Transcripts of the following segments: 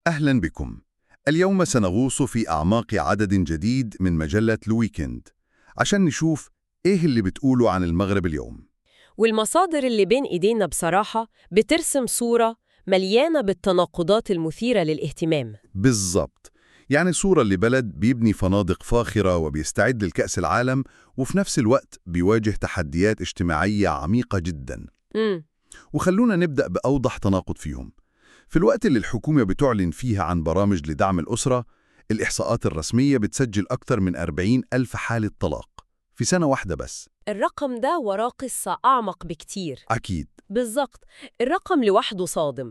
أهلا بكم. اليوم سنغوص في أعماق عدد جديد من مجلة الويكند عشان نشوف إيه اللي بتقوله عن المغرب اليوم. والمصادر اللي بين إيدينا بصراحة بترسم صورة مليانة بالتناقضات المثيرة للاهتمام بالظبط. يعني صورة لبلد بيبني فنادق فاخرة وبيستعد للكأس العالم وفي نفس الوقت بيواجه تحديات اجتماعية عميقة جدا. امم وخلونا نبدأ بأوضح تناقض فيهم. في الوقت اللي الحكومة بتعلن فيها عن برامج لدعم الأسرة، الإحصاءات الرسمية بتسجل أكثر من 40 ألف حالة طلاق في سنة واحدة بس. الرقم ده وراه قصة أعمق بكتير أكيد. بالظبط الرقم لوحده صادم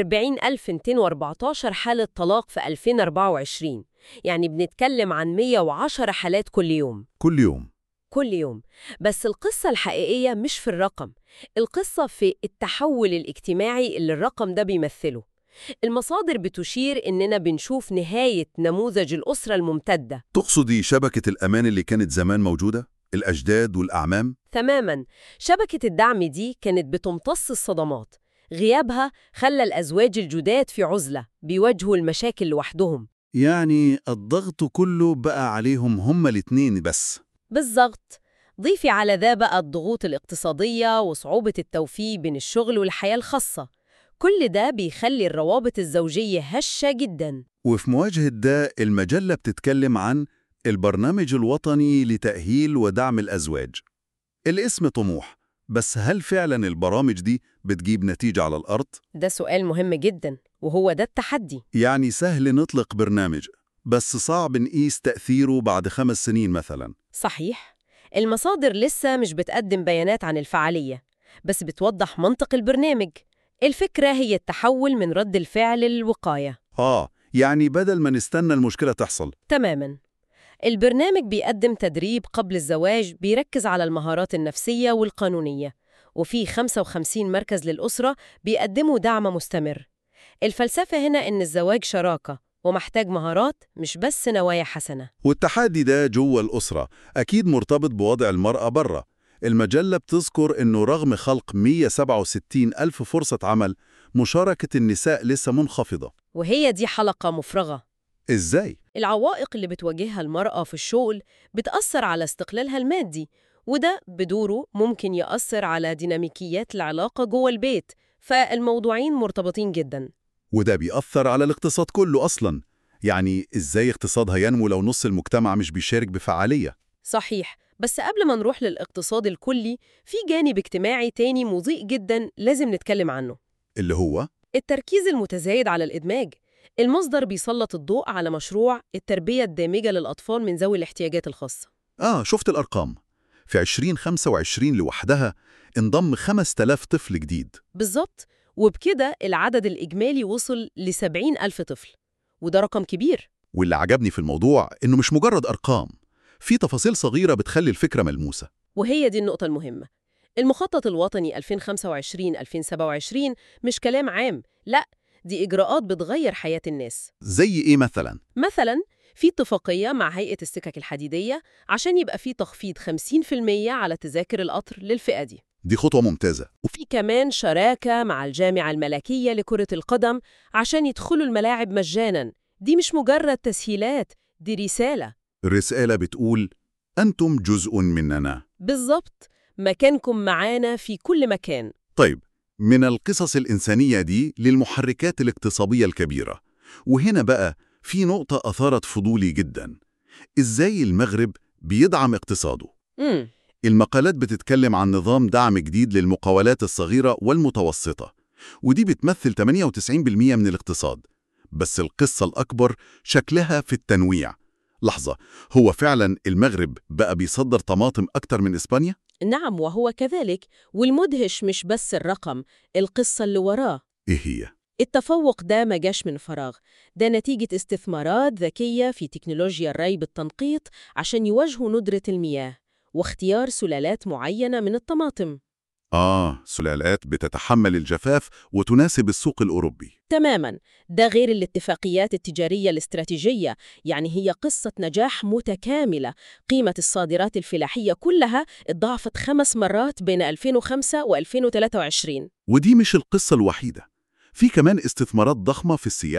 40214 حالة طلاق في 2024 يعني بنتكلم عن 110 حالات كل يوم كل يوم. كل يوم بس القصة الحقيقية مش في الرقم القصة في التحول الاجتماعي اللي الرقم ده بيمثله المصادر بتشير إننا بنشوف نهاية نموذج الأسرة الممتدة تقصدي شبكة الأمان اللي كانت زمان موجودة؟ الأجداد والأعمام؟ تماما شبكة الدعم دي كانت بتمتص الصدمات غيابها خلى الأزواج الجداد في عزلة بيواجهوا المشاكل لوحدهم يعني الضغط كله بقى عليهم هما الاتنين بس. بالظبط ضيفي على ذا بقى الضغوط الاقتصادية وصعوبة التوفيق بين الشغل والحياة الخاصة كل ده بيخلي الروابط الزوجية هشة جدا وفي مواجهة ده المجلة بتتكلم عن البرنامج الوطني لتأهيل ودعم الأزواج. الاسم طموح، بس هل فعلا البرامج دي بتجيب نتيجة على الأرض؟ ده سؤال مهم جدا وهو ده التحدي يعني سهل نطلق برنامج، بس صعب نقيس تأثيره بعد خمس سنين مثلا. صحيح المصادر لسه مش بتقدم بيانات عن الفعالية بس بتوضح منطق البرنامج الفكرة هي التحول من رد الفعل للوقاية آه، يعني بدل ما نستنى المشكلة تحصل. تماما البرنامج بيقدم تدريب قبل الزواج بيركز على المهارات النفسية والقانونية وفي 55 مركز للأسرة بيقدموا دعم مستمر الفلسفة هنا إن الزواج شراكة ومحتاج مهارات مش بس نوايا حسنة والتحدي ده جوه الأسرة أكيد مرتبط بوضع المرأة بره. المجلة بتذكر إنه رغم خلق 167 ألف فرصة عمل، مشاركة النساء لسه منخفضة. وهي دي حلقة مفرغة إزاي؟ العوائق اللي بتواجهها المرأة في الشغل بتأثر على استقلالها المادي وده بدوره ممكن يأثر على ديناميكيات العلاقة جوه البيت فالموضوعين مرتبطين جدا وده بيأثر على الاقتصاد كله أصلاً. يعني إزاي اقتصادها ينمو لو نص المجتمع مش بيشارك بفعالية؟ صحيح بس قبل ما نروح للاقتصاد الكلي في جانب اجتماعي تاني مضيء جدا لازم نتكلم عنه اللي هو التركيز المتزايد على الإدماج المصدر بيسلط الضوء على مشروع التربية الدامجة للأطفال من ذوي الاحتياجات الخاصة آه شفت الأرقام في 2025 لوحدها انضم 5000 طفل جديد بالظبط وبكده العدد الإجمالي وصل ل 70 ألف طفل وده رقم كبير واللي عجبني في الموضوع إنه مش مجرد أرقام في تفاصيل صغيرة بتخلي الفكرة ملموسة وهي دي النقطة المهمة المخطط الوطني 2025-2027 مش كلام عام لا دي إجراءات بتغير حياة الناس زي إيه مثلا؟ مثلا في اتفاقية مع هيئة السكك الحديدية عشان يبقى في تخفيض 50% على تذاكر القطر للفئة دي دي خطوة ممتازة وفي كمان شراكة مع الجامعة الملكية لكرة القدم عشان يدخلوا الملاعب مجانا دي مش مجرد تسهيلات دي رسالة الرسالة بتقول أنتم جزء مننا بالظبط مكانكم معانا في كل مكان طيب من القصص الإنسانية دي للمحركات الاقتصادية الكبيرة وهنا بقى في نقطة أثارت فضولي جدا إزاي المغرب بيدعم اقتصاده؟ امم المقالات بتتكلم عن نظام دعم جديد للمقاولات الصغيرة والمتوسطة ودي بتمثل 98% من الاقتصاد بس القصة الأكبر شكلها في التنويع لحظة هو فعلا المغرب بقى بيصدر طماطم أكتر من إسبانيا؟ نعم وهو كذلك والمدهش مش بس الرقم القصة اللي وراه إيه هي؟ التفوق ده ما جاش من فراغ ده نتيجة استثمارات ذكية في تكنولوجيا الري بالتنقيط عشان يواجهوا ندرة المياه واختيار سلالات معينة من الطماطم آه سلالات بتتحمل الجفاف وتناسب السوق الأوروبي تماما ده غير الاتفاقيات التجارية الاستراتيجية يعني هي قصة نجاح متكاملة قيمة الصادرات الفلاحية كلها اتضاعفت خمس مرات بين 2005 و2023 ودي مش القصة الوحيدة في كمان استثمارات ضخمة في السياحة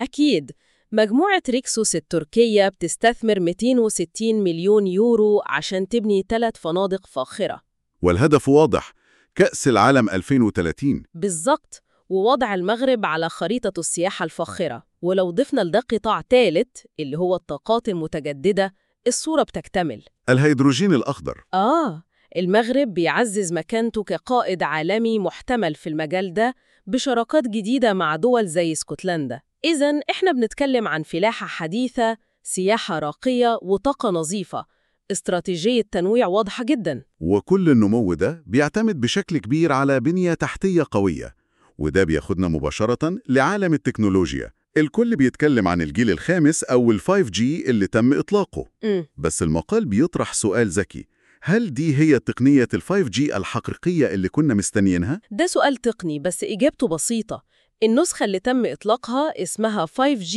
أكيد مجموعة ريكسوس التركية بتستثمر 260 مليون يورو عشان تبني ثلاث فنادق فاخرة والهدف واضح كأس العالم 2030 بالظبط ووضع المغرب على خريطة السياحة الفاخرة ولو ضفنا لده قطاع ثالث اللي هو الطاقات المتجددة الصورة بتكتمل الهيدروجين الأخضر آه المغرب بيعزز مكانته كقائد عالمي محتمل في المجال ده بشراكات جديدة مع دول زي اسكتلندا إذا إحنا بنتكلم عن فلاحة حديثة سياحة راقية وطاقة نظيفة استراتيجية تنويع واضحة جدا وكل النمو ده بيعتمد بشكل كبير على بنية تحتية قوية وده بياخدنا مباشرة لعالم التكنولوجيا الكل بيتكلم عن الجيل الخامس أو ال 5G اللي تم إطلاقه امم بس المقال بيطرح سؤال ذكي هل دي هي تقنية ال 5G الحقيقية اللي كنا مستنيينها؟ ده سؤال تقني بس إجابته بسيطة النسخة اللي تم إطلاقها اسمها 5G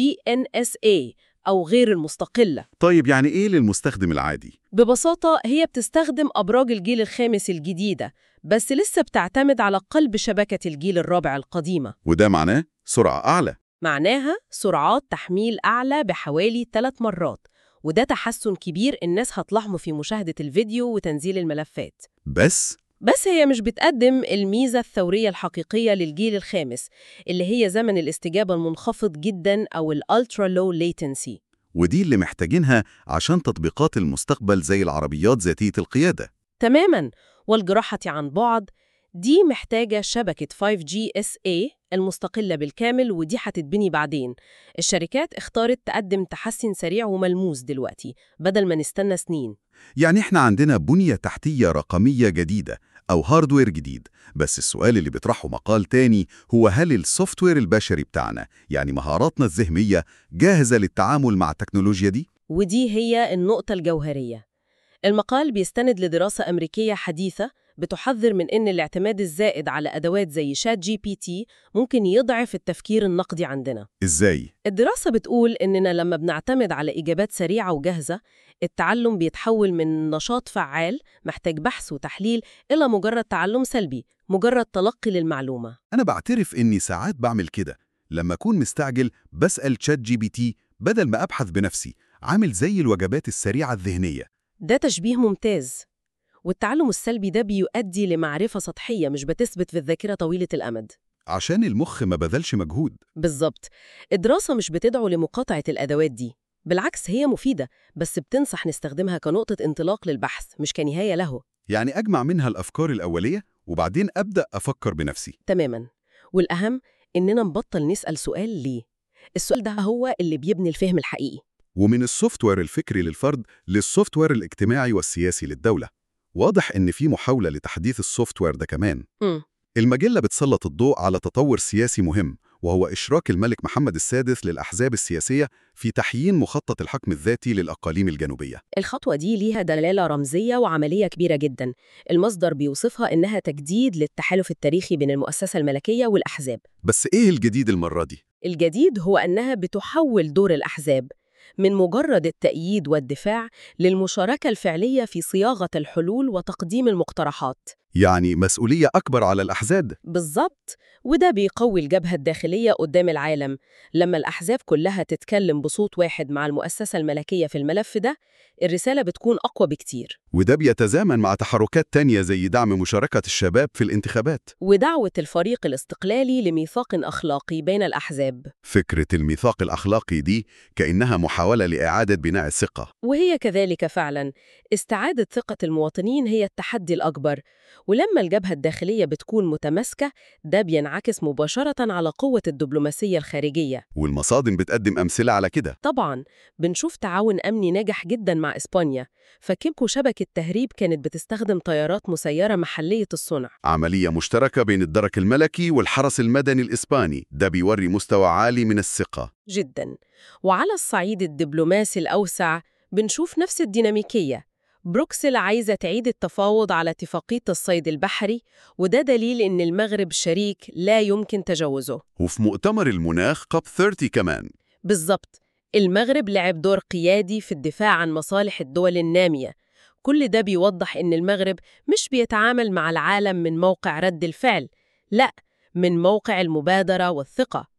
NSA أو غير المستقلة طيب يعني إيه للمستخدم العادي؟ ببساطة هي بتستخدم أبراج الجيل الخامس الجديدة بس لسه بتعتمد على قلب شبكة الجيل الرابع القديمة وده معناه سرعة أعلى معناها سرعات تحميل أعلى بحوالي ثلاث مرات وده تحسن كبير الناس هتلاحظه في مشاهدة الفيديو وتنزيل الملفات بس بس هي مش بتقدم الميزة الثورية الحقيقية للجيل الخامس اللي هي زمن الاستجابة المنخفض جدا أو ال Ultra Low Latency ودي اللي محتاجينها عشان تطبيقات المستقبل زي العربيات ذاتية القيادة تماما والجراحة عن بعد دي محتاجة شبكة 5G SA المستقلة بالكامل ودي هتتبني بعدين الشركات اختارت تقدم تحسن سريع وملموس دلوقتي بدل ما نستنى سنين يعني احنا عندنا بنية تحتية رقمية جديدة أو هاردوير جديد بس السؤال اللي بيطرحه مقال تاني هو هل السوفتوير البشري بتاعنا يعني مهاراتنا الذهنية جاهزة للتعامل مع التكنولوجيا دي؟ ودي هي النقطة الجوهرية المقال بيستند لدراسة أمريكية حديثة بتحذر من إن الاعتماد الزائد على أدوات زي شات جي بي تي ممكن يضعف التفكير النقدي عندنا إزاي؟ الدراسة بتقول إننا لما بنعتمد على إجابات سريعة وجاهزة التعلم بيتحول من نشاط فعال محتاج بحث وتحليل إلى مجرد تعلم سلبي مجرد تلقي للمعلومة أنا بعترف إني ساعات بعمل كده لما أكون مستعجل بسأل تشات جي بي تي بدل ما أبحث بنفسي عامل زي الوجبات السريعة الذهنية ده تشبيه ممتاز والتعلم السلبي ده بيؤدي لمعرفة سطحية مش بتثبت في الذاكرة طويلة الأمد عشان المخ ما بذلش مجهود بالظبط الدراسة مش بتدعو لمقاطعة الأدوات دي بالعكس هي مفيدة بس بتنصح نستخدمها كنقطة انطلاق للبحث مش كنهاية له يعني أجمع منها الأفكار الأولية وبعدين أبدأ أفكر بنفسي تماما والأهم إننا نبطل نسأل سؤال ليه السؤال ده هو اللي بيبني الفهم الحقيقي ومن السوفتوير الفكري للفرد للسوفتوير الاجتماعي والسياسي للدولة واضح إن في محاولة لتحديث السوفتوير ده كمان مم. المجلة بتسلط الضوء على تطور سياسي مهم وهو إشراك الملك محمد السادس للأحزاب السياسية في تحيين مخطط الحكم الذاتي للأقاليم الجنوبية الخطوة دي ليها دلالة رمزية وعملية كبيرة جدا المصدر بيوصفها إنها تجديد للتحالف التاريخي بين المؤسسة الملكية والأحزاب بس إيه الجديد المرة دي؟ الجديد هو أنها بتحول دور الأحزاب من مجرد التأييد والدفاع للمشاركة الفعلية في صياغة الحلول وتقديم المقترحات يعني مسؤولية أكبر على الأحزاب بالظبط وده بيقوي الجبهة الداخلية قدام العالم لما الأحزاب كلها تتكلم بصوت واحد مع المؤسسة الملكية في الملف ده الرسالة بتكون أقوى بكتير وده بيتزامن مع تحركات تانية زي دعم مشاركة الشباب في الانتخابات ودعوة الفريق الاستقلالي لميثاق أخلاقي بين الأحزاب فكرة الميثاق الأخلاقي دي كأنها محاولة لإعادة بناء الثقة وهي كذلك فعلا استعادة ثقة المواطنين هي التحدي الأكبر ولما الجبهة الداخلية بتكون متماسكة ده بينعكس مباشرة على قوة الدبلوماسية الخارجية والمصادم بتقدم أمثلة على كده طبعا بنشوف تعاون أمني ناجح جدا مع إسبانيا فكيمكو شبكة تهريب كانت بتستخدم طيارات مسيرة محلية الصنع عملية مشتركة بين الدرك الملكي والحرس المدني الإسباني ده بيوري مستوى عالي من الثقة جدا وعلى الصعيد الدبلوماسي الأوسع بنشوف نفس الديناميكية بروكسل عايزة تعيد التفاوض على اتفاقية الصيد البحري وده دليل إن المغرب شريك لا يمكن تجاوزه وفي مؤتمر المناخ كاب 30 كمان بالظبط المغرب لعب دور قيادي في الدفاع عن مصالح الدول النامية كل ده بيوضح إن المغرب مش بيتعامل مع العالم من موقع رد الفعل لا من موقع المبادرة والثقة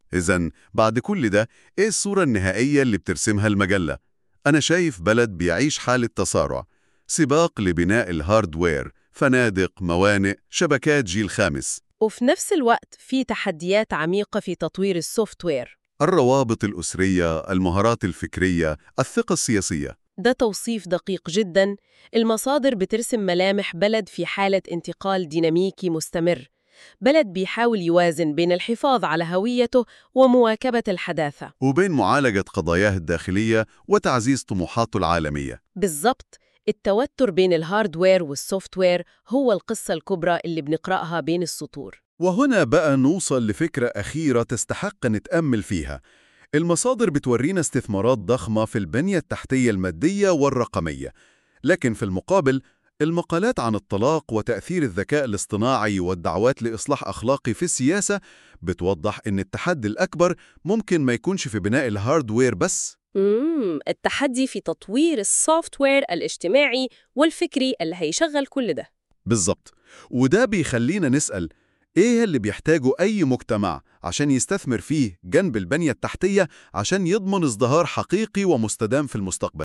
إذا بعد كل ده إيه الصورة النهائية اللي بترسمها المجلة؟ أنا شايف بلد بيعيش حالة تصارع سباق لبناء الهاردوير فنادق، موانئ، شبكات جيل خامس وفي نفس الوقت في تحديات عميقة في تطوير السوفت وير الروابط الأسرية، المهارات الفكرية، الثقة السياسية ده توصيف دقيق جدا المصادر بترسم ملامح بلد في حالة انتقال ديناميكي مستمر بلد بيحاول يوازن بين الحفاظ على هويته ومواكبة الحداثة وبين معالجة قضاياه الداخلية وتعزيز طموحاته العالمية بالضبط التوتر بين الهاردوير والسوفت وير هو القصة الكبرى اللي بنقرأها بين السطور وهنا بقى نوصل لفكرة أخيرة تستحق نتأمل فيها المصادر بتورينا استثمارات ضخمة في البنية التحتية المادية والرقمية لكن في المقابل المقالات عن الطلاق وتأثير الذكاء الاصطناعي والدعوات لإصلاح أخلاقي في السياسة بتوضح إن التحدي الأكبر ممكن ما يكونش في بناء الهاردوير بس مم. التحدي في تطوير السوفت وير الاجتماعي والفكري اللي هيشغل كل ده بالظبط وده بيخلينا نسأل إيه اللي بيحتاجه أي مجتمع عشان يستثمر فيه جنب البنية التحتية عشان يضمن ازدهار حقيقي ومستدام في المستقبل